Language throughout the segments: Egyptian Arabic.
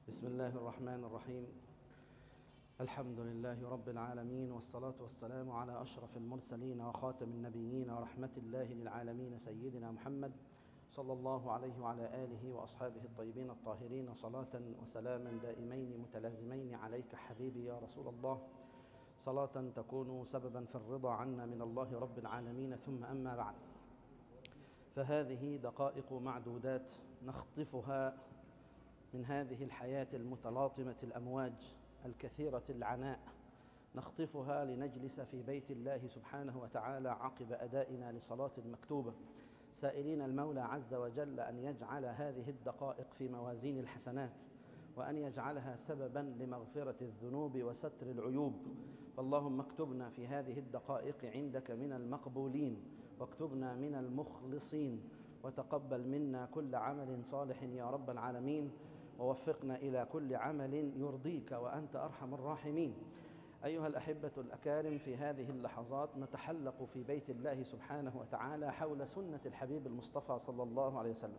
بسم الله الرحمن الرحيم الحمد لله رب العالمين والصلاة والسلام على أشرف المرسلين وخاتم النبيين ورحمة الله للعالمين سيدنا محمد صلى الله عليه وعلى آله وأصحابه الطيبين الطاهرين صلاة وسلاما دائمين متلازمين عليك حبيبي يا رسول الله صلاة تكون سببا في الرضا عنا من الله رب العالمين ثم أما بعد فهذه دقائق معدودات نخطفها من هذه الحياة المتلاطمة الأمواج الكثيرة العناء نخطفها لنجلس في بيت الله سبحانه وتعالى عقب أدائنا لصلاة المكتوبة سائلين المولى عز وجل أن يجعل هذه الدقائق في موازين الحسنات وأن يجعلها سببا لمغفرة الذنوب وستر العيوب فاللهم اكتبنا في هذه الدقائق عندك من المقبولين واكتبنا من المخلصين وتقبل منا كل عمل صالح يا رب العالمين ووفقنا إلى كل عمل يرضيك وأنت أرحم الراحمين أيها الأحبة الأكارم في هذه اللحظات نتحلق في بيت الله سبحانه وتعالى حول سنة الحبيب المصطفى صلى الله عليه وسلم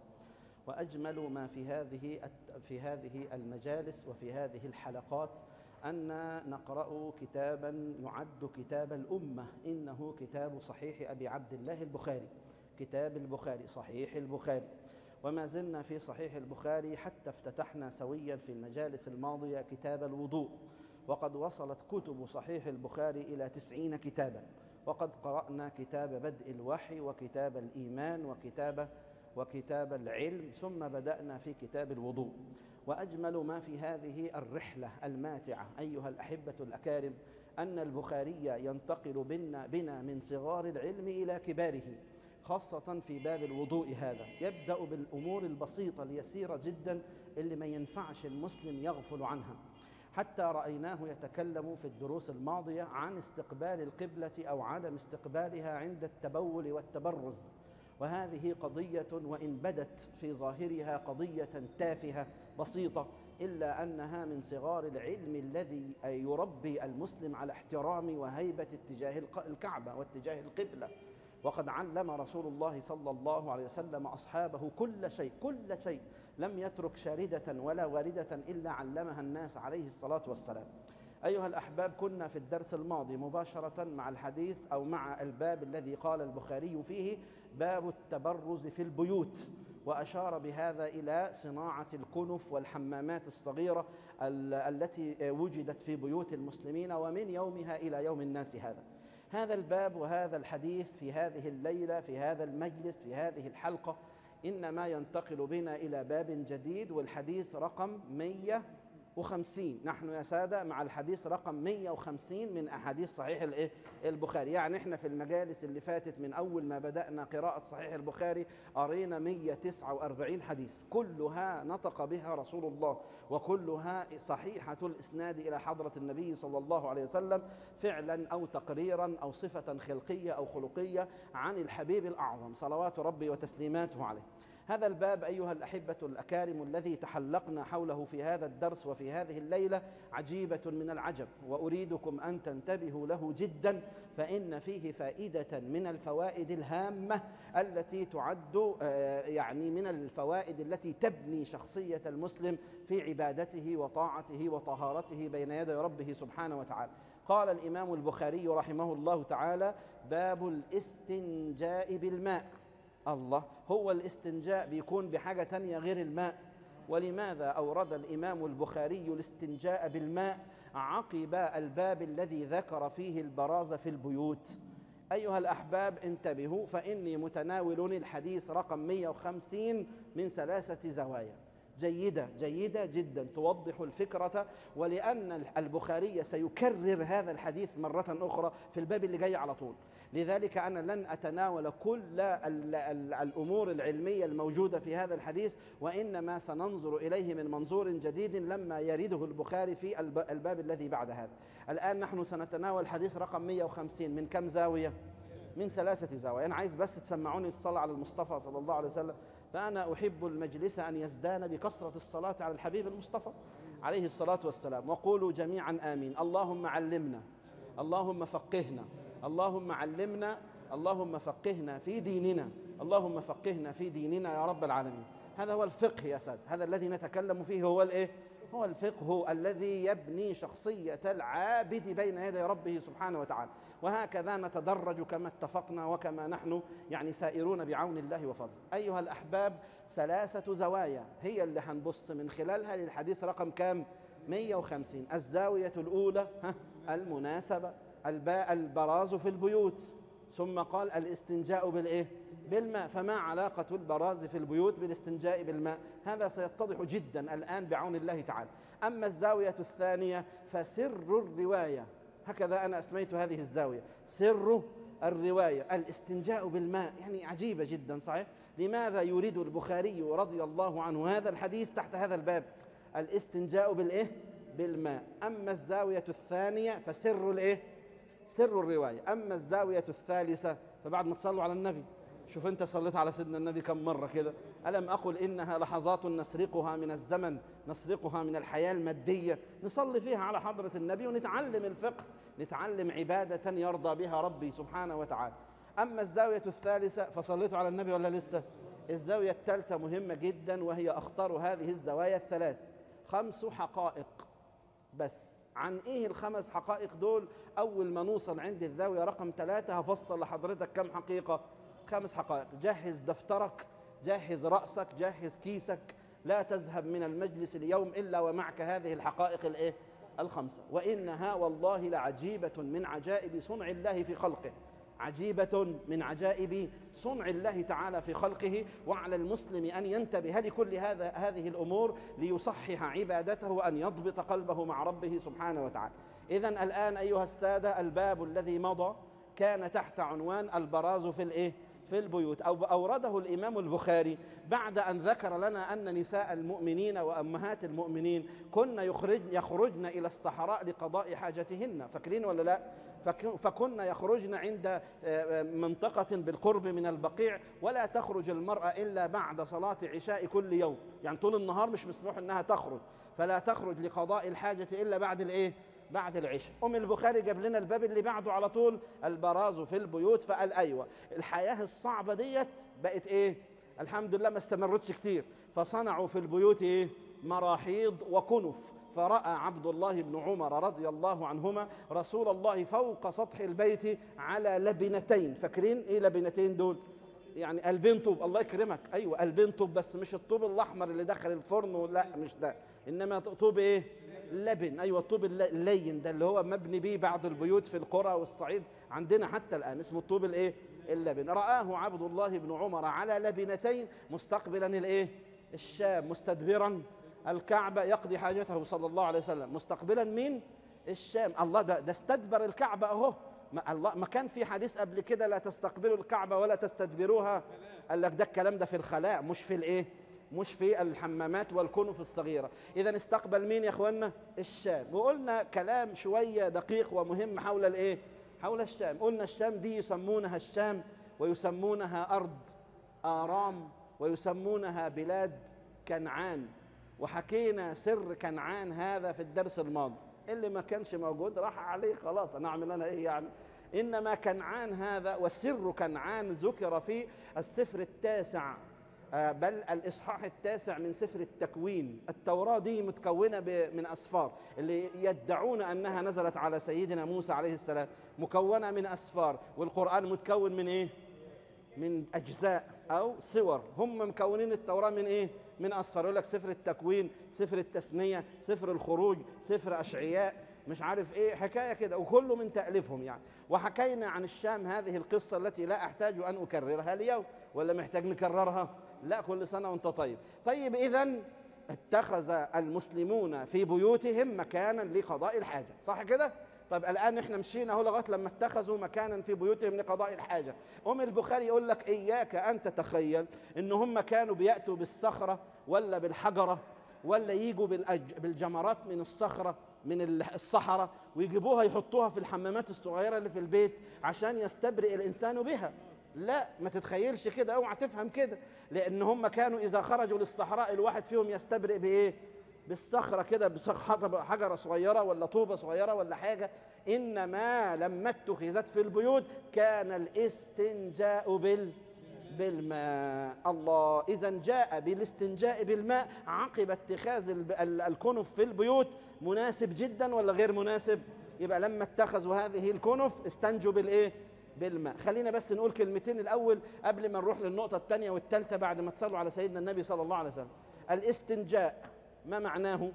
وأجمل ما في هذه في هذه المجالس وفي هذه الحلقات أن نقرأ كتابا يعد كتاب الأمة إنه كتاب صحيح أبي عبد الله البخاري كتاب البخاري صحيح البخاري وما زلنا في صحيح البخاري حتى افتتحنا سويا في المجالس الماضية كتاب الوضوء وقد وصلت كتب صحيح البخاري إلى تسعين كتابا وقد قرأنا كتاب بدء الوحي وكتاب الإيمان وكتاب وكتاب العلم ثم بدأنا في كتاب الوضوء وأجمل ما في هذه الرحلة الماتعة أيها الأحبة الأكارم أن البخاري ينتقل بنا, بنا من صغار العلم إلى كباره خاصة في باب الوضوء هذا يبدأ بالأمور البسيطة اليسيرة جدا اللي ما ينفعش المسلم يغفل عنها حتى رأيناه يتكلم في الدروس الماضية عن استقبال القبلة أو عدم استقبالها عند التبول والتبرز وهذه قضية وإن بدت في ظاهرها قضية تافهة بسيطة إلا أنها من صغار العلم الذي يربي المسلم على احترام وهيبة اتجاه الكعبة واتجاه القبلة وقد علم رسول الله صلى الله عليه وسلم أصحابه كل شيء كل شيء لم يترك شاردة ولا واردة إلا علمها الناس عليه الصلاة والسلام أيها الأحباب كنا في الدرس الماضي مباشرة مع الحديث أو مع الباب الذي قال البخاري فيه باب التبرز في البيوت وأشار بهذا إلى صناعة الكنف والحمامات الصغيرة التي وجدت في بيوت المسلمين ومن يومها إلى يوم الناس هذا هذا الباب وهذا الحديث في هذه الليلة في هذا المجلس في هذه الحلقة إنما ينتقل بنا إلى باب جديد والحديث رقم 150 نحن يا سادة مع الحديث رقم 150 من أحاديث صحيح البخاري يعني إحنا في المجالس اللي فاتت من أول ما بدأنا قراءة صحيح البخاري قرينا 149 حديث كلها نطق بها رسول الله وكلها صحيحة الإسناد إلى حضرة النبي صلى الله عليه وسلم فعلا أو تقريرا أو صفة خلقية أو خلقية عن الحبيب الأعظم صلوات ربي وتسليماته عليه هذا الباب أيها الأحبة الأكارم الذي تحلقنا حوله في هذا الدرس وفي هذه الليلة عجيبة من العجب وأريدكم أن تنتبهوا له جدا فإن فيه فائدة من الفوائد الهامة التي تعد يعني من الفوائد التي تبني شخصية المسلم في عبادته وطاعته وطهارته بين يدي ربه سبحانه وتعالى قال الإمام البخاري رحمه الله تعالى باب الاستنجاء بالماء الله هو الاستنجاء بيكون بحاجة تانية غير الماء ولماذا أورد الإمام البخاري الاستنجاء بالماء عقب الباب الذي ذكر فيه البراز في البيوت أيها الأحباب انتبهوا فإني متناول الحديث رقم 150 من ثلاثة زوايا جيدة جيدة جدا توضح الفكرة ولأن البخاري سيكرر هذا الحديث مرة أخرى في الباب اللي جاي على طول لذلك أنا لن أتناول كل الأمور العلمية الموجودة في هذا الحديث وإنما سننظر إليه من منظور جديد لما يرده البخاري في الباب الذي بعد هذا الآن نحن سنتناول حديث رقم 150 من كم زاوية؟ من ثلاثة زوايا أنا عايز بس تسمعوني الصلاة على المصطفى صلى الله عليه وسلم فأنا أحب المجلس أن يزدان بكثرة الصلاة على الحبيب المصطفى عليه الصلاة والسلام وقولوا جميعا آمين اللهم علمنا اللهم فقهنا اللهم علمنا اللهم فقهنا في ديننا اللهم فقهنا في ديننا يا رب العالمين هذا هو الفقه يا سادة هذا الذي نتكلم فيه هو الايه هو الفقه الذي يبني شخصية العابد بين يدي ربه سبحانه وتعالى وهكذا نتدرج كما اتفقنا وكما نحن يعني سائرون بعون الله وفضله أيها الأحباب ثلاثة زوايا هي اللي هنبص من خلالها للحديث رقم كام 150 الزاوية الأولى ها المناسبة الباء البراز في البيوت ثم قال الاستنجاء بالإيه بالماء فما علاقة البراز في البيوت بالاستنجاء بالماء هذا سيتضح جدا الآن بعون الله تعالى أما الزاوية الثانية فسر الرواية هكذا أنا أسميت هذه الزاوية سر الرواية الاستنجاء بالماء يعني عجيبة جدا صحيح لماذا يريد البخاري رضي الله عنه هذا الحديث تحت هذا الباب الاستنجاء بالإيه بالماء أما الزاوية الثانية فسر الإيه سر الرواية أما الزاوية الثالثة فبعد ما تصلوا على النبي شوف انت صليت على سيدنا النبي كم مرة كده ألم أقل إنها لحظات نسرقها من الزمن نسرقها من الحياة المادية نصلي فيها على حضرة النبي ونتعلم الفقه نتعلم عبادة يرضى بها ربي سبحانه وتعالى أما الزاوية الثالثة فصليتوا على النبي ولا لسه الزاوية الثالثة مهمة جدا وهي أخطر هذه الزوايا الثلاث خمس حقائق بس عن ايه الخمس حقائق دول اول ما نوصل عند الزاويه رقم ثلاثة هفصل لحضرتك كم حقيقه خمس حقائق جهز دفترك جهز راسك جهز كيسك لا تذهب من المجلس اليوم الا ومعك هذه الحقائق الايه الخمسه وانها والله لعجيبه من عجائب صنع الله في خلقه عجيبة من عجائب صنع الله تعالى في خلقه وعلى المسلم أن ينتبه لكل هذا هذه الأمور ليصحح عبادته وأن يضبط قلبه مع ربه سبحانه وتعالى إذا الآن أيها السادة الباب الذي مضى كان تحت عنوان البراز في الإيه؟ في البيوت أو أورده الإمام البخاري بعد أن ذكر لنا أن نساء المؤمنين وأمهات المؤمنين كن يخرج يخرجن إلى الصحراء لقضاء حاجتهن فاكرين ولا لا فكن يخرجن عند آه، آه، منطقة بالقرب من البقيع ولا تخرج المرأة إلا بعد صلاة عشاء كل يوم يعني طول النهار مش مسموح أنها تخرج فلا تخرج لقضاء الحاجة إلا بعد الإيه بعد العشاء أم البخاري جاب لنا الباب اللي بعده على طول البراز في البيوت فقال أيوة الحياة الصعبة ديت بقت إيه الحمد لله ما استمرتش كتير فصنعوا في البيوت إيه مراحيض وكنف فرأى عبد الله بن عمر رضي الله عنهما رسول الله فوق سطح البيت على لبنتين فاكرين ايه لبنتين دول يعني قلبين طوب الله يكرمك ايوه قلبين طوب بس مش الطوب الاحمر اللي دخل الفرن لا مش ده انما طوب ايه لبن ايوه الطوب اللين ده اللي هو مبني بيه بعض البيوت في القرى والصعيد عندنا حتى الان اسمه الطوب الايه اللبن رآه عبد الله بن عمر على لبنتين مستقبلا الايه الشام مستدبرا الكعبة يقضي حاجته صلى الله عليه وسلم مستقبلا مين الشام الله ده, ده استدبر الكعبة أهو ما الله ما كان في حديث قبل كده لا تستقبلوا الكعبة ولا تستدبروها قال لك ده الكلام ده في الخلاء مش في الايه مش في الحمامات والكنف الصغيرة إذا استقبل مين يا أخوانا الشام وقلنا كلام شوية دقيق ومهم حول الإيه حول الشام قلنا الشام دي يسمونها الشام ويسمونها أرض آرام ويسمونها بلاد كنعان وحكينا سر كنعان هذا في الدرس الماضي اللي ما كانش موجود راح عليه خلاص انا اعمل انا ايه يعني انما كنعان هذا وسر كنعان ذكر في السفر التاسع آه، بل الاصحاح التاسع من سفر التكوين التوراه دي متكونه من اسفار اللي يدعون انها نزلت على سيدنا موسى عليه السلام مكونه من اسفار والقران متكون من ايه من اجزاء او صور هم مكونين التوراه من ايه من أصفر يقول لك سفر التكوين سفر التثنية سفر الخروج سفر أشعياء مش عارف ايه حكايه كده وكله من تاليفهم يعني وحكينا عن الشام هذه القصه التي لا احتاج ان اكررها اليوم ولا محتاج نكررها لا كل سنه وانت طيب طيب اذا اتخذ المسلمون في بيوتهم مكانا لقضاء الحاجه صح كده طيب الان احنا مشينا اهو لغايه لما اتخذوا مكانا في بيوتهم لقضاء الحاجه ام البخاري يقول لك اياك ان تتخيل ان هم كانوا بياتوا بالصخره ولا بالحجره ولا يجوا بالجمرات من الصخره من الصحراء ويجيبوها يحطوها في الحمامات الصغيره اللي في البيت عشان يستبرئ الانسان بها لا ما تتخيلش كده اوعى تفهم كده لان هم كانوا اذا خرجوا للصحراء الواحد فيهم يستبرئ بايه بالصخرة كده حجرة صغيرة ولا طوبة صغيرة ولا حاجة إنما لما اتخذت في البيوت كان الاستنجاء بال بالماء الله إذا جاء بالاستنجاء بالماء عقب اتخاذ الب- ال- الكنف في البيوت مناسب جدا ولا غير مناسب يبقى لما اتخذوا هذه الكنف استنجوا بالإيه بالماء خلينا بس نقول كلمتين الأول قبل ما نروح للنقطة الثانية والثالثة بعد ما تصلوا على سيدنا النبي صلى الله عليه وسلم الاستنجاء ما معناه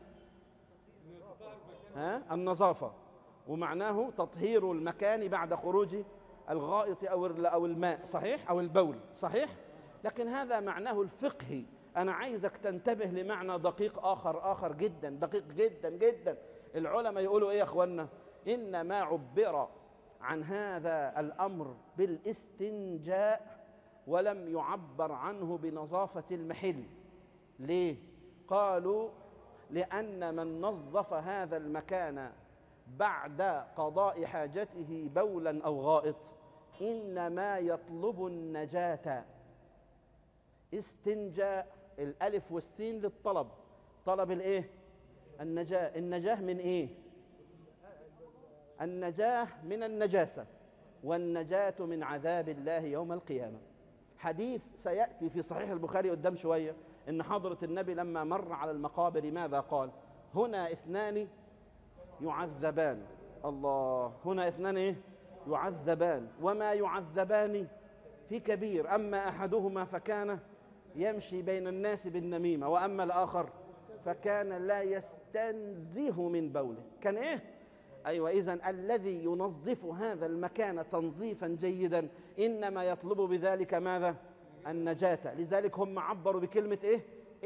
ها النظافة ومعناه تطهير المكان بعد خروج الغائط أو ال- أو الماء صحيح أو البول صحيح لكن هذا معناه الفقهي أنا عايزك تنتبه لمعنى دقيق آخر آخر جدا دقيق جدا جدا العلماء يقولوا إيه يا أخوانا إنما عبر عن هذا الأمر بالاستنجاء ولم يعبر عنه بنظافة المحل ليه؟ قالوا لأن من نظف هذا المكان بعد قضاء حاجته بولا أو غائط إنما يطلب النجاة استنجاء الألف والسين للطلب طلب الإيه؟ النجاة النجاة من إيه؟ النجاة من النجاسة والنجاة من عذاب الله يوم القيامة حديث سيأتي في صحيح البخاري قدام شوية إن حضرة النبي لما مر على المقابر ماذا قال هنا اثنان يعذبان الله هنا اثنان إيه؟ يعذبان وما يعذبان في كبير أما أحدهما فكان يمشي بين الناس بالنميمة وأما الآخر فكان لا يستنزه من بوله كان إيه؟ أيوة إذن الذي ينظف هذا المكان تنظيفا جيدا إنما يطلب بذلك ماذا؟ النجاة لذلك هم عبروا بكلمة إيه؟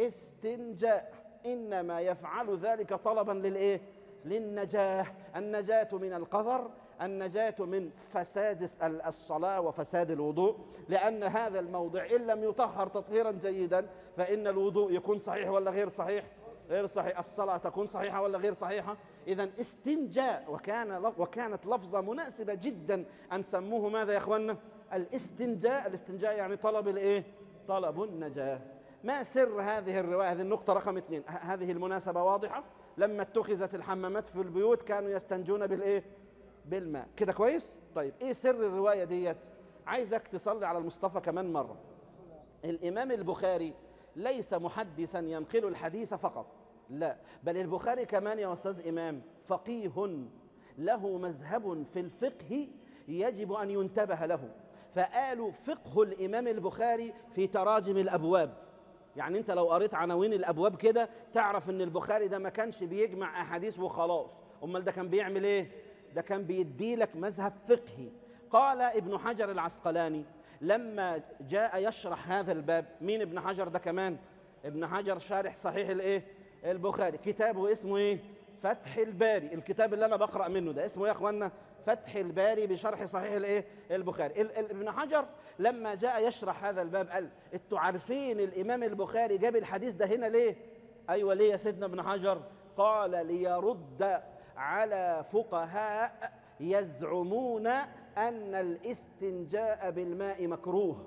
استنجاء إنما يفعل ذلك طلبا للإيه؟ للنجاة النجاة من القذر النجاة من فساد ال- الصلاة وفساد الوضوء لأن هذا الموضع إن لم يطهر تطهيرا جيدا فإن الوضوء يكون صحيح ولا غير صحيح غير صحيح الصلاة تكون صحيحة ولا غير صحيحة إذا استنجاء وكان وكانت لفظة مناسبة جدا أن سموه ماذا يا أخوانا الاستنجاء الاستنجاء يعني طلب الإيه طلب النجاة ما سر هذه الرواية هذه النقطة رقم اثنين ه- هذه المناسبة واضحة لما اتخذت الحمامات في البيوت كانوا يستنجون بالإيه بالماء كده كويس طيب ايه سر الروايه ديت عايزك تصلي على المصطفى كمان مره الامام البخاري ليس محدثا ينقل الحديث فقط لا بل البخاري كمان يا استاذ امام فقيه له مذهب في الفقه يجب ان ينتبه له فقالوا فقه الامام البخاري في تراجم الابواب يعني انت لو قريت عناوين الابواب كده تعرف ان البخاري ده ما كانش بيجمع احاديث وخلاص امال ده كان بيعمل ايه ده كان بيدي لك مذهب فقهي قال ابن حجر العسقلاني لما جاء يشرح هذا الباب مين ابن حجر ده كمان ابن حجر شارح صحيح الايه البخاري كتابه اسمه ايه فتح الباري الكتاب اللي انا بقرا منه ده اسمه ايه يا اخوانا فتح الباري بشرح صحيح الايه البخاري ال- ال- ابن حجر لما جاء يشرح هذا الباب قال انتوا عارفين الامام البخاري جاب الحديث ده هنا ليه ايوه ليه يا سيدنا ابن حجر قال ليرد على فقهاء يزعمون ان الاستنجاء بالماء مكروه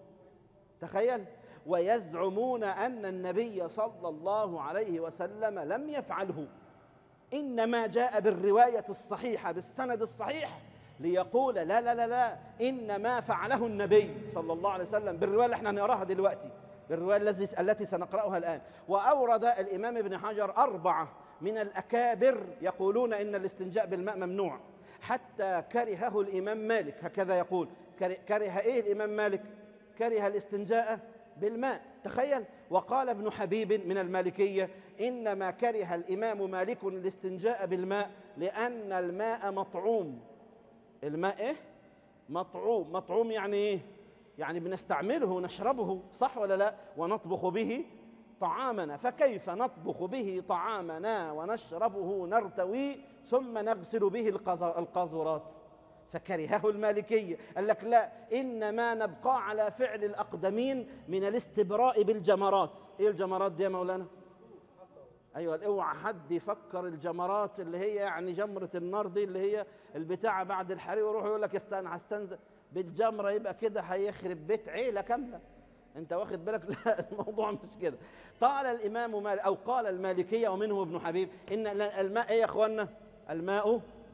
تخيل ويزعمون ان النبي صلى الله عليه وسلم لم يفعله انما جاء بالروايه الصحيحه بالسند الصحيح ليقول لا لا لا لا انما فعله النبي صلى الله عليه وسلم بالروايه اللي احنا هنقراها دلوقتي بالروايه الذي التي سنقراها الان واورد الامام ابن حجر اربعه من الاكابر يقولون ان الاستنجاء بالماء ممنوع حتى كرهه الامام مالك هكذا يقول كره كره ايه الامام مالك كره الاستنجاء بالماء تخيل وقال ابن حبيب من المالكية إنما كره الإمام مالك الاستنجاء بالماء لأن الماء مطعوم الماء إيه؟ مطعوم مطعوم يعني إيه؟ يعني بنستعمله ونشربه صح ولا لا ونطبخ به طعامنا فكيف نطبخ به طعامنا ونشربه نرتوي ثم نغسل به القذ- القاذورات فكرهه المالكية قال لك لا إنما نبقى على فعل الأقدمين من الاستبراء بالجمرات إيه الجمرات دي يا مولانا؟ ايوه اوعى حد يفكر الجمرات اللي هي يعني جمره النار دي اللي هي البتاعه بعد الحريق ويروح يقول لك استنى هستنزل بالجمره يبقى كده هيخرب بيت عيله كامله انت واخد بالك لا الموضوع مش كده قال الامام مالك او قال المالكيه ومنهم ابن حبيب ان الماء ايه يا اخوانا الماء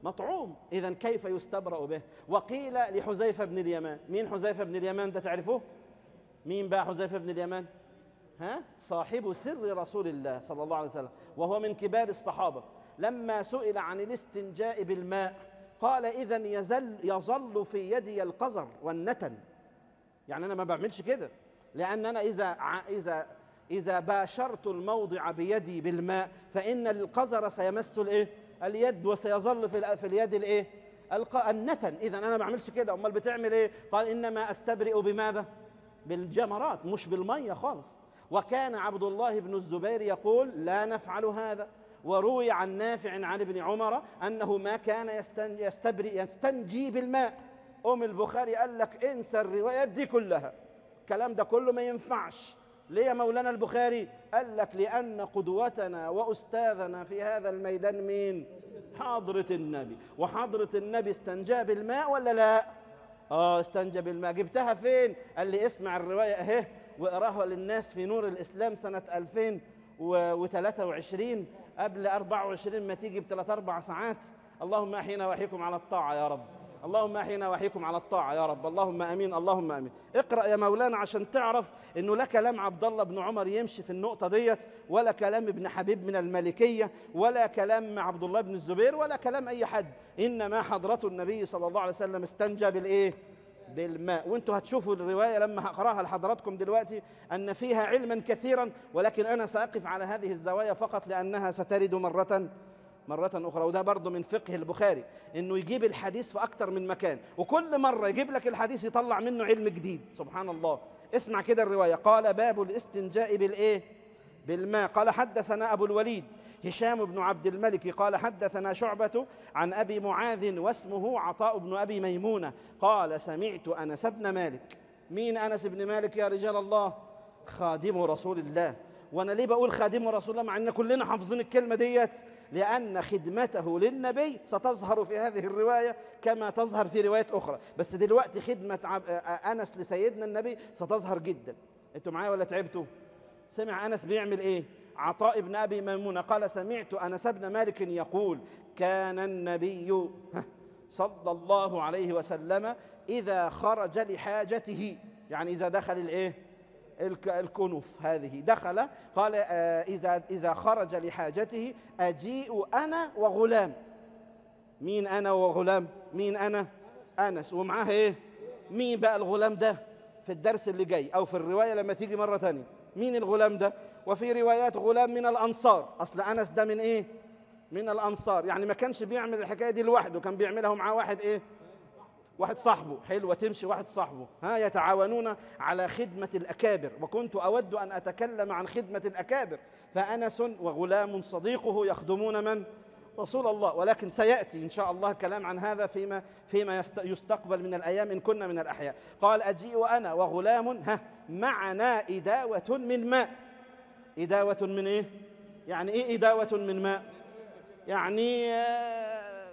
مطعوم اذا كيف يستبرأ به وقيل لحذيفة بن اليمان مين حذيفة بن اليمان ده تعرفوه مين بقى حذيفة بن اليمان ها صاحب سر رسول الله صلى الله عليه وسلم وهو من كبار الصحابة لما سئل عن الاستنجاء بالماء قال إذا يزل يظل في يدي القذر والنتن يعني أنا ما بعملش كده لأن أنا إذا إذا إذا باشرت الموضع بيدي بالماء فإن القذر سيمس الإيه؟ اليد وسيظل في في اليد الإيه؟ النتن إذا أنا ما بعملش كده أمال بتعمل إيه؟ قال إنما أستبرئ بماذا؟ بالجمرات مش بالمية خالص وكان عبد الله بن الزبير يقول لا نفعل هذا وروي عن نافع عن ابن عمر أنه ما كان يستبرئ يستنجي بالماء أم البخاري قال لك انسى الروايات دي كلها الكلام ده كله ما ينفعش ليه يا مولانا البخاري قال لك لأن قدوتنا وأستاذنا في هذا الميدان مين حضرة النبي وحضرة النبي استنجى بالماء ولا لا اه استنجى بالماء جبتها فين قال لي اسمع الرواية اهي واقراها للناس في نور الإسلام سنة 2023 قبل 24 ما تيجي بثلاث أربع ساعات اللهم أحينا وأحيكم على الطاعة يا رب اللهم احينا واحيكم على الطاعه يا رب اللهم امين اللهم امين اقرا يا مولانا عشان تعرف انه لا كلام عبد الله بن عمر يمشي في النقطه ديت ولا كلام ابن حبيب من المالكيه ولا كلام عبد الله بن الزبير ولا كلام اي حد انما حضره النبي صلى الله عليه وسلم استنجى بالايه بالماء وانتوا هتشوفوا الروايه لما هقراها لحضراتكم دلوقتي ان فيها علما كثيرا ولكن انا ساقف على هذه الزوايا فقط لانها سترد مره مرة أخرى وده برضه من فقه البخاري إنه يجيب الحديث في أكتر من مكان وكل مرة يجيب لك الحديث يطلع منه علم جديد سبحان الله اسمع كده الرواية قال باب الاستنجاء بالإيه؟ بالماء قال حدثنا أبو الوليد هشام بن عبد الملك قال حدثنا شعبة عن أبي معاذ واسمه عطاء بن أبي ميمونة قال سمعت أنس بن مالك مين أنس بن مالك يا رجال الله خادم رسول الله وانا ليه بقول خادم رسول الله مع ان كلنا حافظين الكلمه ديت لان خدمته للنبي ستظهر في هذه الروايه كما تظهر في روايات اخرى بس دلوقتي خدمه انس لسيدنا النبي ستظهر جدا انتوا معايا ولا تعبتوا سمع انس بيعمل ايه عطاء بن ابي ميمونه قال سمعت انس بن مالك يقول كان النبي صلى الله عليه وسلم اذا خرج لحاجته يعني اذا دخل الايه الكنف هذه دخل قال آه، إذا إذا خرج لحاجته أجيء أنا وغلام مين أنا وغلام مين أنا أنس ومعاه إيه مين بقى الغلام ده في الدرس اللي جاي أو في الرواية لما تيجي مرة تانية مين الغلام ده وفي روايات غلام من الأنصار أصل أنس ده من إيه من الأنصار يعني ما كانش بيعمل الحكاية دي لوحده كان بيعملها معاه واحد إيه واحد صاحبه حلوة تمشي واحد صاحبه ها يتعاونون على خدمة الأكابر وكنت أود أن أتكلم عن خدمة الأكابر فأنس وغلام صديقه يخدمون من؟ رسول الله ولكن سيأتي إن شاء الله كلام عن هذا فيما فيما يستقبل من الأيام إن كنا من الأحياء قال أجيء أنا وغلام ها معنا إداوة من ماء إداوة من إيه؟ يعني إيه إداوة من ماء؟ يعني آه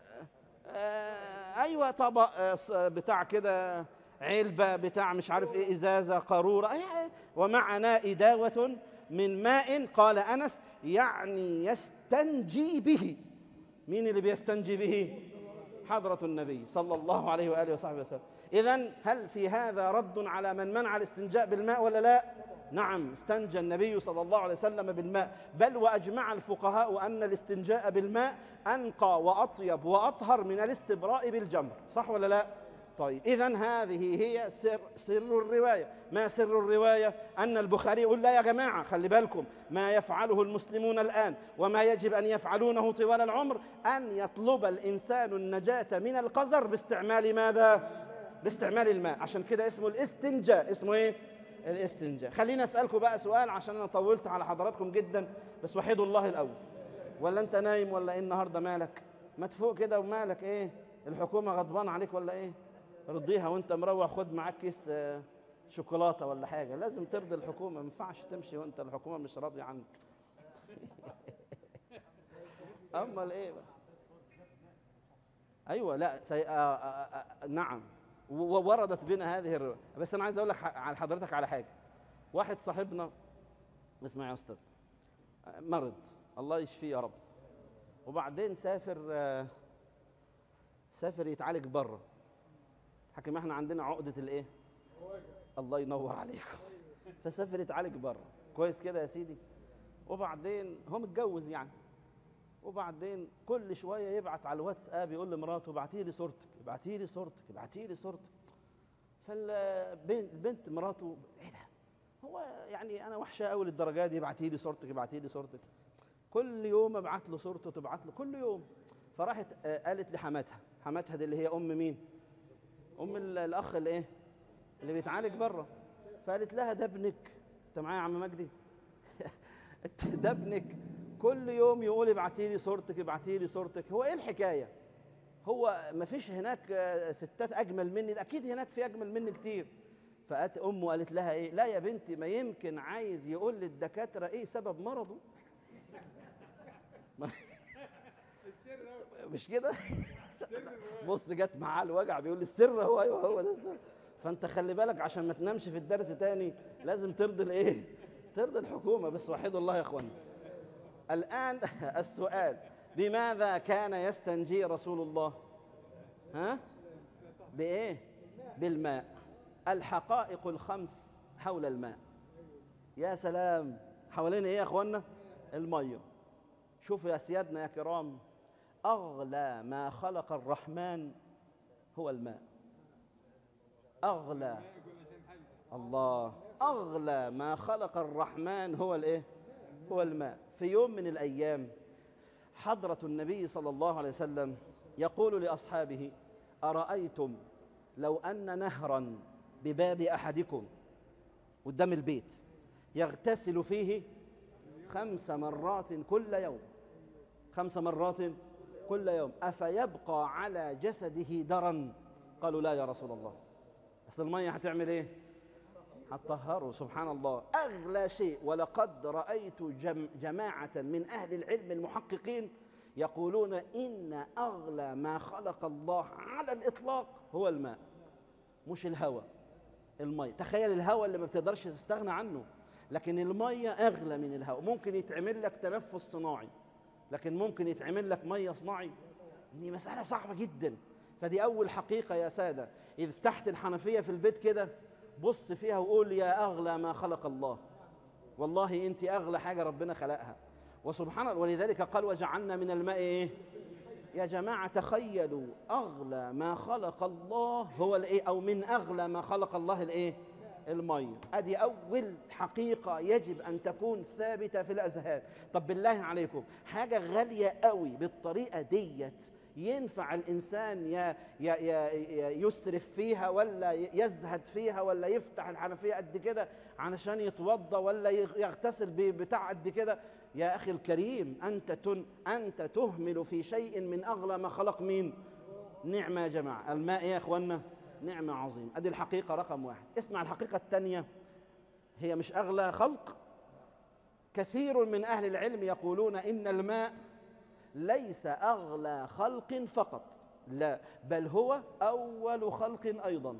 آه ايوه طبق آه، بتاع كده علبه بتاع مش عارف ايه ازازه قاروره ومعنا اداوه من ماء قال انس يعني يستنجي به مين اللي بيستنجي به حضره النبي صلى الله عليه واله وصحبه وسلم اذا هل في هذا رد على من منع الاستنجاء بالماء ولا لا نعم استنجى النبي صلى الله عليه وسلم بالماء بل واجمع الفقهاء ان الاستنجاء بالماء انقى واطيب واطهر من الاستبراء بالجمر صح ولا لا طيب اذا هذه هي سر سر الروايه ما سر الروايه ان البخاري يقول لا يا جماعه خلي بالكم ما يفعله المسلمون الان وما يجب ان يفعلونه طوال العمر ان يطلب الانسان النجاه من القذر باستعمال ماذا باستعمال الماء عشان كده اسمه الاستنجاء اسمه ايه الاستنجاء خليني اسالكم بقى سؤال عشان انا طولت على حضراتكم جدا بس وحدوا الله الاول ولا انت نايم ولا ايه النهارده مالك ما تفوق كده ومالك ايه الحكومه غضبان عليك ولا ايه رضيها وانت مروح خد معاك كيس آه، شوكولاته ولا حاجه لازم ترضي الحكومه ما ينفعش تمشي وانت الحكومه مش راضيه عنك امال ايه بقى ايوه لا سي... آه آه آه نعم ووردت بنا هذه الروايه بس انا عايز اقول لك على حضرتك على حاجه واحد صاحبنا اسمع يا استاذ مرض الله يشفيه يا رب وبعدين سافر سافر يتعالج بره حكم احنا عندنا عقده الايه الله ينور عليكم فسافر يتعالج بره كويس كده يا سيدي وبعدين هو متجوز يعني وبعدين كل شويه يبعت على الواتساب يقول لمراته ابعتي لي صورتك ابعتي لي صورتك ابعتي لي صورتك فالبنت مراته ايه ده هو يعني انا وحشه قوي للدرجه دي ابعتي لي صورتك ابعتي لي صورتك كل يوم ابعت له صورته تبعت له كل يوم فراحت آه، قالت لحماتها حماتها دي اللي هي ام مين ام ال- الاخ اللي ايه اللي بيتعالج بره فقالت لها ده ابنك انت معايا يا عم مجدي ده ابنك كل يوم يقول ابعتي لي صورتك ابعتي لي صورتك هو ايه الحكايه هو ما فيش هناك آه، ستات اجمل مني اكيد هناك في اجمل مني كتير فقالت امه قالت لها ايه لا يا بنتي ما يمكن عايز يقول للدكاتره ايه سبب مرضه ما- مش كده بص جت معاه الوجع بيقول لي السر هو ايوه هو ده السر فانت خلي بالك عشان ما تنامش في الدرس تاني لازم ترضي الايه ترضي الحكومه بس وحدوا الله يا اخوانا الان السؤال بماذا كان يستنجي رسول الله ها بايه بالماء الحقائق الخمس حول الماء يا سلام حوالين ايه يا اخوانا الميه شوفوا يا سيادنا يا كرام اغلى ما خلق الرحمن هو الماء اغلى الله اغلى ما خلق الرحمن هو الايه هو الماء في يوم من الايام حضره النبي صلى الله عليه وسلم يقول لاصحابه ارايتم لو ان نهرا بباب احدكم قدام البيت يغتسل فيه خمس مرات كل يوم خمس مرات كل يوم افيبقى على جسده درا قالوا لا يا رسول الله اصل الميه هتعمل ايه هتطهره سبحان الله اغلى شيء ولقد رايت جم جماعه من اهل العلم المحققين يقولون ان اغلى ما خلق الله على الاطلاق هو الماء مش الهواء الميه تخيل الهواء اللي ما بتقدرش تستغنى عنه لكن الميه اغلى من الهواء ممكن يتعمل لك تنفس صناعي لكن ممكن يتعمل لك ميه صناعي دي مساله صعبه جدا فدي اول حقيقه يا ساده اذا فتحت الحنفيه في البيت كده بص فيها وقول يا اغلى ما خلق الله والله انت اغلى حاجه ربنا خلقها وسبحان الله ولذلك قال وجعلنا من الماء ايه يا جماعه تخيلوا اغلى ما خلق الله هو الايه او من اغلى ما خلق الله الايه الميه ادي اول حقيقه يجب ان تكون ثابته في الاذهان طب بالله عليكم حاجه غاليه قوي بالطريقه ديت ينفع الانسان يا يا يا يا يسرف فيها ولا يزهد فيها ولا يفتح الحنفيه قد كده علشان يتوضا ولا يغتسل بتاع قد كده يا اخي الكريم انت تن انت تهمل في شيء من اغلى ما خلق مين نعمه يا جماعه الماء يا اخوانا نعمه عظيمه ادي الحقيقه رقم واحد اسمع الحقيقه الثانيه هي مش اغلى خلق كثير من اهل العلم يقولون ان الماء ليس اغلى خلق فقط لا بل هو اول خلق ايضا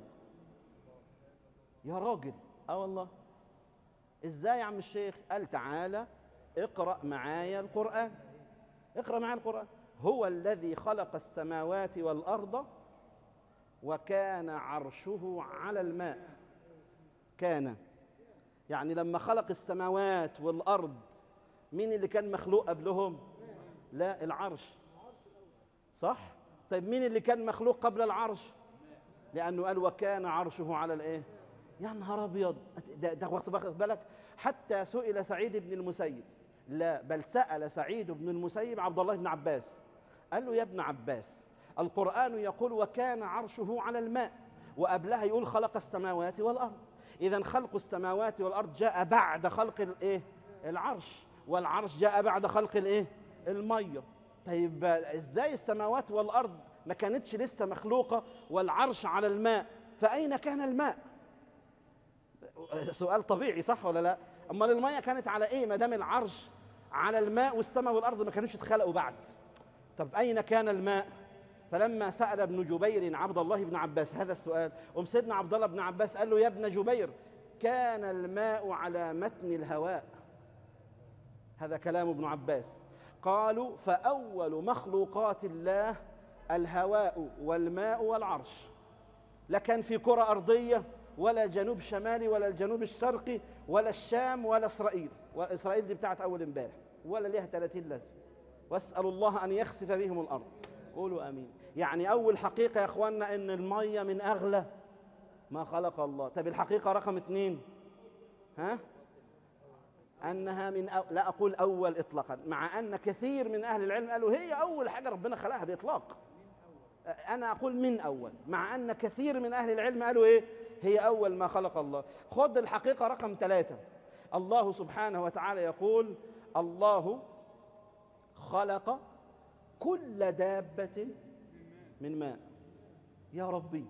يا راجل اه والله ازاي يا عم الشيخ قال تعالى اقرا معايا القران اقرا معايا القران هو الذي خلق السماوات والارض وكان عرشه على الماء كان يعني لما خلق السماوات والارض مين اللي كان مخلوق قبلهم لا العرش صح طيب مين اللي كان مخلوق قبل العرش لانه قال وكان عرشه على الايه يا نهار ابيض ده, ده وقت باخد بالك حتى سئل سعيد بن المسيب لا بل سال سعيد بن المسيب عبد الله بن عباس قال له يا ابن عباس القران يقول وكان عرشه على الماء وقبلها يقول خلق السماوات والارض اذا خلق السماوات والارض جاء بعد خلق الايه العرش والعرش جاء بعد خلق الايه الميه طيب ازاي السماوات والارض ما كانتش لسه مخلوقه والعرش على الماء فاين كان الماء سؤال طبيعي صح ولا لا امال الميه كانت على ايه ما دام العرش على الماء والسماء والارض ما كانوش اتخلقوا بعد طب اين كان الماء فلما سال ابن جبير عبد الله بن عباس هذا السؤال ام سيدنا عبد الله بن عباس قال له يا ابن جبير كان الماء على متن الهواء هذا كلام ابن عباس قالوا فاول مخلوقات الله الهواء والماء والعرش لا كان في كرة أرضية ولا جنوب شمالي ولا الجنوب الشرقي ولا الشام ولا إسرائيل وإسرائيل دي بتاعت أول امبارح ولا ليها 30 لازمة واسألوا الله أن يخسف بهم الأرض قولوا آمين يعني أول حقيقة يا إخواننا إن المية من أغلى ما خلق الله طب الحقيقة رقم اثنين ها أنها من أو... لا أقول أول إطلاقا مع أن كثير من أهل العلم قالوا هي أول حاجة ربنا خلقها بإطلاق أنا أقول من أول مع أن كثير من أهل العلم قالوا إيه هي أول ما خلق الله خد الحقيقة رقم ثلاثة الله سبحانه وتعالى يقول الله خلق كل دابة من ماء يا ربي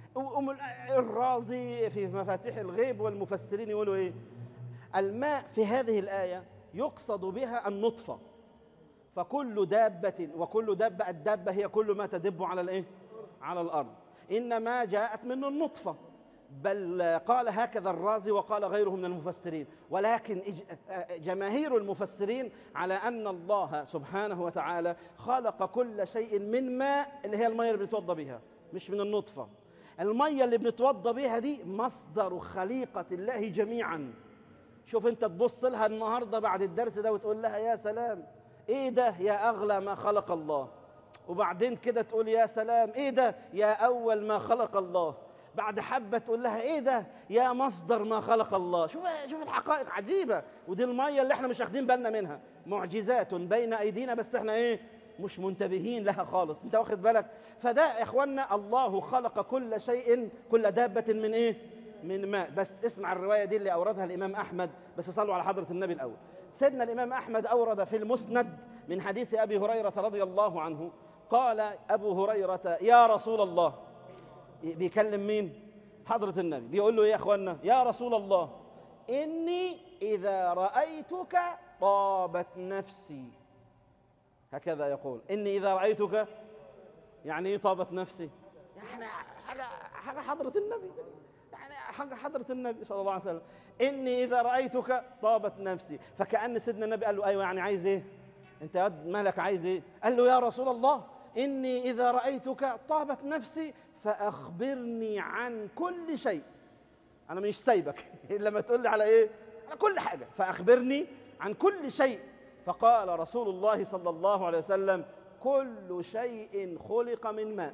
الرازي في مفاتيح الغيب والمفسرين يقولوا ايه الماء في هذه الآية يقصد بها النطفة فكل دابة وكل دابة الدابة هي كل ما تدب على الايه على الأرض إنما جاءت من النطفة بل قال هكذا الرازي وقال غيره من المفسرين ولكن جماهير المفسرين على أن الله سبحانه وتعالى خلق كل شيء من ماء اللي هي المية اللي بنتوضى بها مش من النطفة المية اللي بنتوضى بها دي مصدر خليقة الله جميعا شوف انت تبص لها النهارده بعد الدرس ده وتقول لها يا سلام ايه ده يا اغلى ما خلق الله وبعدين كده تقول يا سلام ايه ده يا اول ما خلق الله بعد حبه تقول لها ايه ده يا مصدر ما خلق الله شوف شوف الحقائق عجيبه ودي الميه اللي احنا مش واخدين بالنا منها معجزات بين ايدينا بس احنا ايه مش منتبهين لها خالص انت واخد بالك فده يا اخوانا الله خلق كل شيء كل دابه من ايه من ماء بس اسمع الروايه دي اللي اوردها الامام احمد بس صلوا على حضره النبي الاول سيدنا الامام احمد اورد في المسند من حديث ابي هريره رضي الله عنه قال ابو هريره يا رسول الله بيكلم مين حضره النبي بيقول له إيه يا اخوانا يا رسول الله اني اذا رايتك طابت نفسي هكذا يقول اني اذا رايتك يعني ايه طابت نفسي يعني حاجه حاجه حضره النبي يعني حاجه حضره النبي صلى الله عليه وسلم اني اذا رايتك طابت نفسي فكان سيدنا النبي قال له ايوه يعني عايز ايه انت يا واد مالك عايز ايه قال له يا رسول الله اني اذا رايتك طابت نفسي فاخبرني عن كل شيء انا مش سايبك الا لما تقول لي على ايه على كل حاجه فاخبرني عن كل شيء فقال رسول الله صلى الله عليه وسلم كل شيء خلق من ماء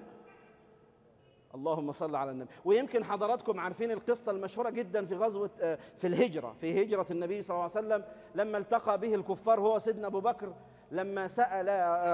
اللهم صل على النبي ويمكن حضراتكم عارفين القصة المشهورة جدا في غزوة في الهجرة في هجرة النبي صلى الله عليه وسلم لما التقى به الكفار هو سيدنا أبو بكر لما سأل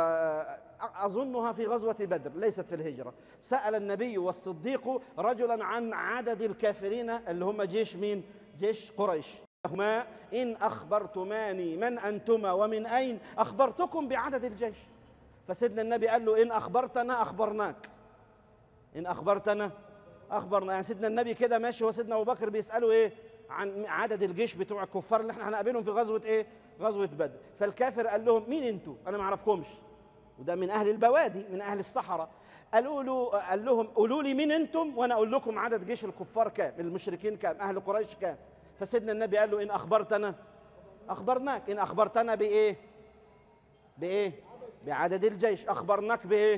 أظنها في غزوة بدر ليست في الهجرة سأل النبي والصديق رجلا عن عدد الكافرين اللي هم جيش مين جيش قريش هما إن أخبرتماني من أنتما ومن أين أخبرتكم بعدد الجيش فسيدنا النبي قال له إن أخبرتنا أخبرناك إن أخبرتنا أخبرنا يعني سيدنا النبي كده ماشي وسيدنا أبو بكر بيسأله إيه عن عدد الجيش بتوع الكفار اللي احنا هنقابلهم في غزوة إيه غزوة بدر فالكافر قال لهم مين أنتوا أنا ما أعرفكمش وده من أهل البوادي من أهل الصحراء قالوا له قال لهم قولوا لي مين أنتم وأنا أقول لكم عدد جيش الكفار كام المشركين كام أهل قريش كام فسيدنا النبي قال له إن أخبرتنا أخبرناك إن أخبرتنا بإيه بإيه بعدد الجيش أخبرناك بإيه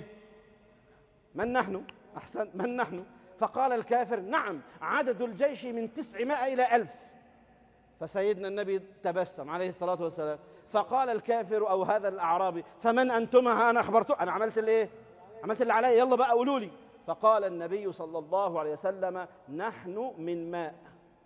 من نحن أحسن من نحن فقال الكافر نعم عدد الجيش من تسعمائة إلى ألف فسيدنا النبي تبسم عليه الصلاة والسلام فقال الكافر أو هذا الأعرابي فمن أنتما أنا أخبرته أنا عملت الإيه عملت اللي علي يلا بقى قولوا لي فقال النبي صلى الله عليه وسلم نحن من ماء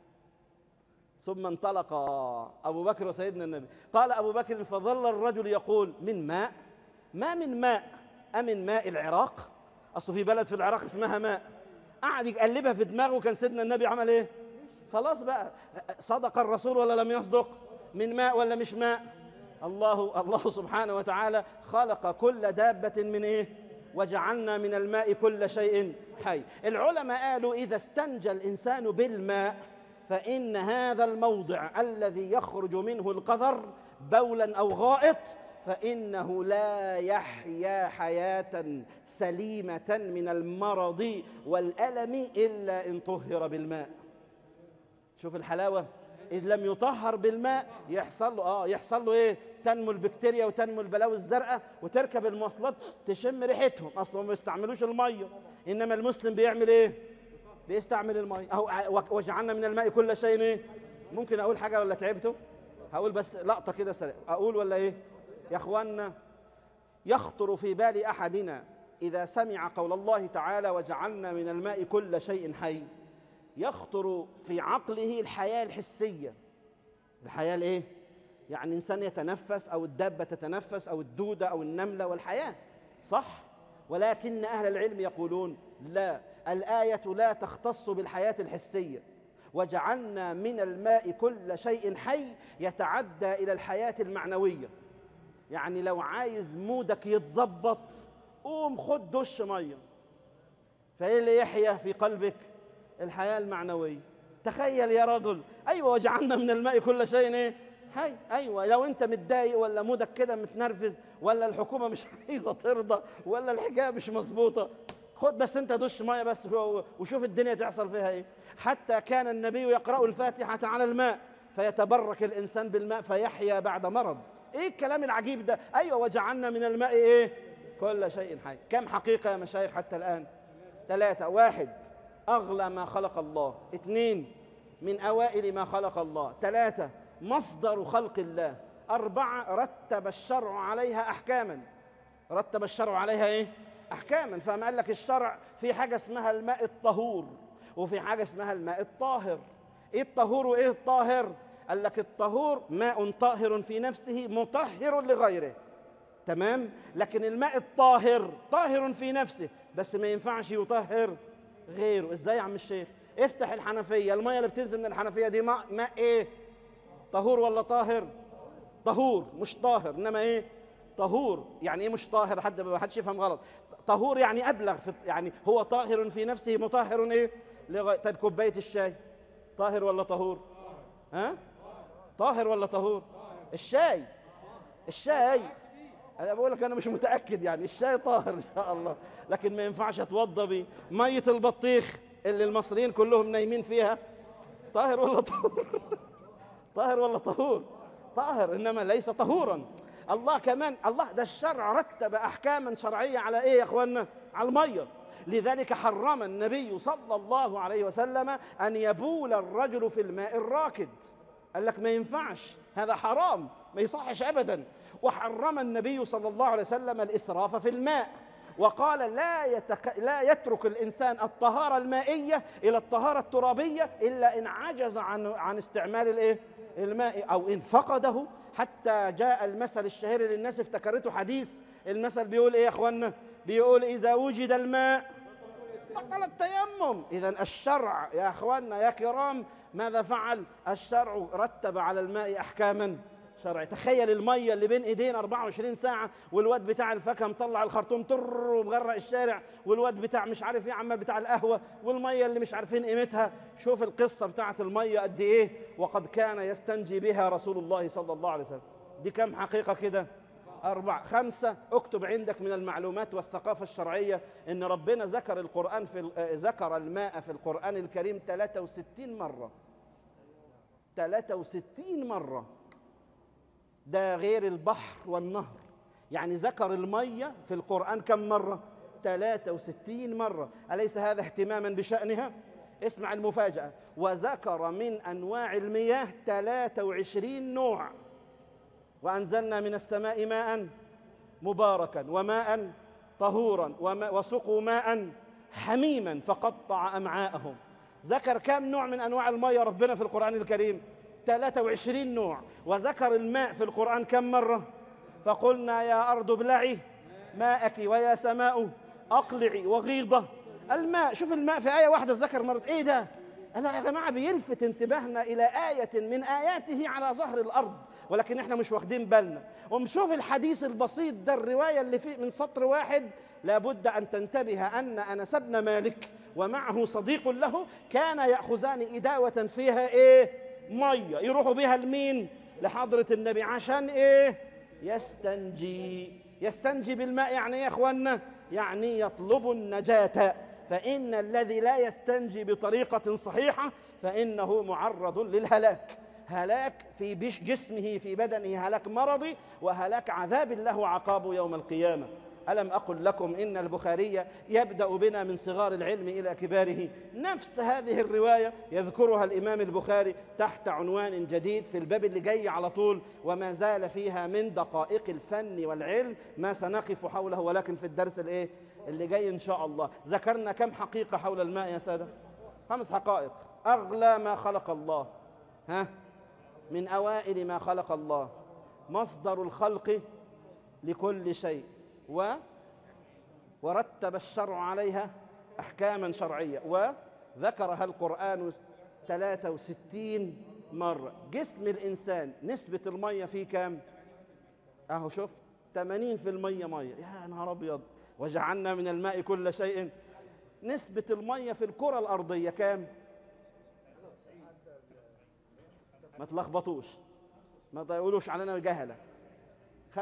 ثم انطلق أبو بكر وسيدنا النبي قال أبو بكر فظل الرجل يقول من ماء ما من ماء أمن ماء العراق أصل في بلد في العراق اسمها ماء قعد يقلبها في دماغه كان سيدنا النبي عمل إيه خلاص بقى صدق الرسول ولا لم يصدق من ماء ولا مش ماء الله الله سبحانه وتعالى خلق كل دابة من إيه وجعلنا من الماء كل شيء حي العلماء قالوا إذا استنجى الإنسان بالماء فإن هذا الموضع الذي يخرج منه القذر بولا أو غائط فإنه لا يحيا حياة سليمة من المرض والألم إلا إن طهر بالماء شوف الحلاوة إذ لم يطهر بالماء يحصل له اه يحصل له ايه تنمو البكتيريا وتنمو البلاوي الزرقاء وتركب المواصلات تشم ريحتهم اصلا ما بيستعملوش الميه انما المسلم بيعمل ايه بيستعمل الميه اهو وجعلنا من الماء كل شيء ايه ممكن اقول حاجه ولا تعبتوا هقول بس لقطه كده سريع اقول ولا ايه يا اخوانا يخطر في بال احدنا اذا سمع قول الله تعالى وجعلنا من الماء كل شيء حي يخطر في عقله الحياه الحسيه الحياه الايه يعني انسان يتنفس او الدابه تتنفس او الدوده او النمله والحياه صح ولكن اهل العلم يقولون لا الايه لا تختص بالحياه الحسيه وجعلنا من الماء كل شيء حي يتعدى الى الحياه المعنويه يعني لو عايز مودك يتظبط قوم خد دش ميه فايه اللي يحيا في قلبك الحياه المعنويه تخيل يا رجل ايوه وجعلنا من الماء كل شيء ايه حي ايوه لو انت متضايق ولا مودك كده متنرفز ولا الحكومه مش عايزه ترضى ولا الحكايه مش مظبوطه خد بس انت دش ميه بس وشوف الدنيا تحصل فيها ايه حتى كان النبي يقرا الفاتحه على الماء فيتبرك الانسان بالماء فيحيا بعد مرض ايه الكلام العجيب ده ايوه وجعلنا من الماء ايه كل شيء حي كم حقيقه يا مشايخ حتى الان ثلاثه واحد اغلى ما خلق الله اثنين من اوائل ما خلق الله ثلاثه مصدر خلق الله اربعه رتب الشرع عليها احكاما رتب الشرع عليها ايه احكاما فما قال لك الشرع في حاجه اسمها الماء الطهور وفي حاجه اسمها الماء الطاهر ايه الطهور وايه الطاهر قال لك الطهور ماء طاهر في نفسه مطهر لغيره تمام لكن الماء الطاهر طاهر في نفسه بس ما ينفعش يطهر غيره ازاي يا عم الشيخ افتح الحنفيه الميه اللي بتنزل من الحنفيه دي ماء ماء ايه طهور ولا طاهر طهور مش طاهر انما ايه طهور يعني ايه مش طاهر حد ما حدش يفهم غلط طهور يعني ابلغ في يعني هو طاهر في نفسه مطهر ايه لغاية طيب كوبايه الشاي طاهر ولا طهور ها طاهر ولا طهور الشاي الشاي انا بقول لك انا مش متاكد يعني الشاي طاهر ان شاء الله لكن ما ينفعش اتوضى بيه ميه البطيخ اللي المصريين كلهم نايمين فيها طاهر ولا طهور طاهر ولا طهور طاهر انما ليس طهورا الله كمان الله ده الشرع رتب احكاما شرعيه على ايه يا اخوانا على الميه لذلك حرم النبي صلى الله عليه وسلم ان يبول الرجل في الماء الراكد قال لك ما ينفعش هذا حرام ما يصحش ابدا وحرم النبي صلى الله عليه وسلم الاسراف في الماء وقال لا يتك... لا يترك الانسان الطهاره المائيه الى الطهاره الترابيه الا ان عجز عن عن استعمال الايه؟ الماء او ان فقده حتى جاء المثل الشهير للناس افتكرته حديث المثل بيقول ايه يا اخوانا؟ بيقول اذا وجد الماء بطل التيمم اذا الشرع يا اخوانا يا كرام ماذا فعل الشرع رتب على الماء احكاما شرعي تخيل الميه اللي بين ايدين 24 ساعه والواد بتاع الفاكهه مطلع الخرطوم تر ومغرق الشارع والواد بتاع مش عارف ايه عمال بتاع القهوه والميه اللي مش عارفين قيمتها شوف القصه بتاعه الميه قد ايه وقد كان يستنجي بها رسول الله صلى الله عليه وسلم دي كم حقيقه كده أربعة خمسة اكتب عندك من المعلومات والثقافة الشرعية إن ربنا ذكر القرآن في ذكر الماء في القرآن الكريم 63 مرة 63 مرة ده غير البحر والنهر يعني ذكر المية في القرآن كم مرة 63 مرة أليس هذا اهتماما بشأنها اسمع المفاجأة وذكر من أنواع المياه 23 نوع وأنزلنا من السماء ماء مباركا وماء طهورا وسقوا ماء حميما فقطع أمعاءهم ذكر كم نوع من أنواع المية ربنا في القرآن الكريم 23 نوع وذكر الماء في القرآن كم مرة فقلنا يا أرض ابلعي ماءك ويا سماء أقلعي وغيضة الماء شوف الماء في آية واحدة ذكر مرة إيه ده أنا يا جماعة بيلفت انتباهنا إلى آية من آياته على ظهر الأرض ولكن إحنا مش واخدين بالنا ونشوف الحديث البسيط ده الرواية اللي فيه من سطر واحد لابد أن تنتبه أن أنس بن مالك ومعه صديق له كان يأخذان إداوة فيها إيه ميه يروحوا بيها لمين لحضره النبي عشان ايه يستنجي يستنجي بالماء يعني ايه يا اخوانا يعني يطلب النجاه فان الذي لا يستنجي بطريقه صحيحه فانه معرض للهلاك هلاك في بش- جسمه في بدنه هلاك مرضي وهلاك عذاب له عقابه يوم القيامة ألم أقل لكم إن البخاري يبدأ بنا من صغار العلم إلى كباره نفس هذه الرواية يذكرها الإمام البخاري تحت عنوان جديد في الباب اللي جاي على طول وما زال فيها من دقائق الفن والعلم ما سنقف حوله ولكن في الدرس الإيه اللي جاي إن شاء الله ذكرنا كم حقيقة حول الماء يا سادة خمس حقائق أغلى ما خلق الله ها من أوائل ما خلق الله مصدر الخلق لكل شيء و ورتب الشرع عليها أحكاما شرعية وذكرها القرآن 63 مرة جسم الإنسان نسبة المية فيه كام؟ أهو شوف 80% مية يا نهار أبيض وجعلنا من الماء كل شيء نسبة المية في الكرة الأرضية كام؟ ما تلخبطوش ما تقولوش علينا جهلة 75%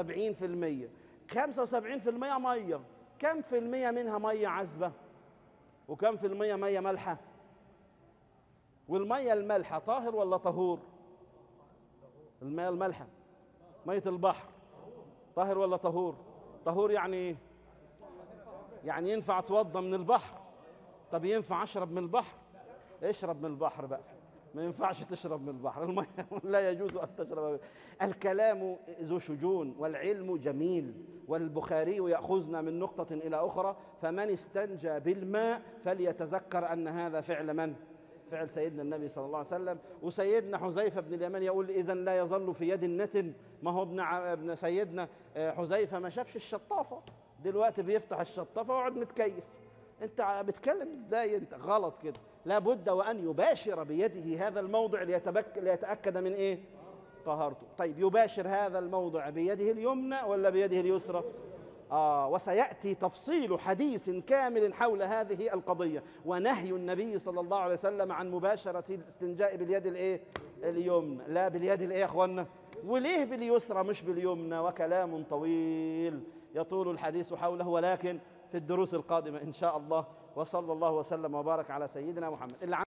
75% مية كم في المية منها مية عذبة وكم في المية مية مالحة والمية المالحة طاهر ولا طهور المية المالحة مية البحر طاهر ولا طهور طهور يعني ايه يعني ينفع اتوضى من البحر طب ينفع اشرب من البحر اشرب من البحر بقى ما ينفعش تشرب من البحر المية لا يجوز أن تشرب الكلام ذو شجون والعلم جميل والبخاري يأخذنا من نقطة إلى أخرى فمن استنجى بالماء فليتذكر أن هذا فعل من؟ فعل سيدنا النبي صلى الله عليه وسلم وسيدنا حذيفة بن اليمان يقول إذا لا يظل في يد النتن ما هو ابن ع- ابن سيدنا آه، حذيفة ما شافش الشطافة دلوقتي بيفتح الشطافة ويقعد متكيف انت بتكلم ازاي انت غلط كده لابد وان يباشر بيده هذا الموضع ليتبك ليتاكد من ايه طهارته طيب يباشر هذا الموضع بيده اليمنى ولا بيده اليسرى آه وسيأتي تفصيل حديث كامل حول هذه القضية ونهي النبي صلى الله عليه وسلم عن مباشرة الاستنجاء باليد الايه اليمنى لا باليد الايه يا اخوانا وليه باليسرى مش باليمنى وكلام طويل يطول الحديث حوله ولكن في الدروس القادمة إن شاء الله وصلى الله وسلم وبارك على سيدنا محمد اللي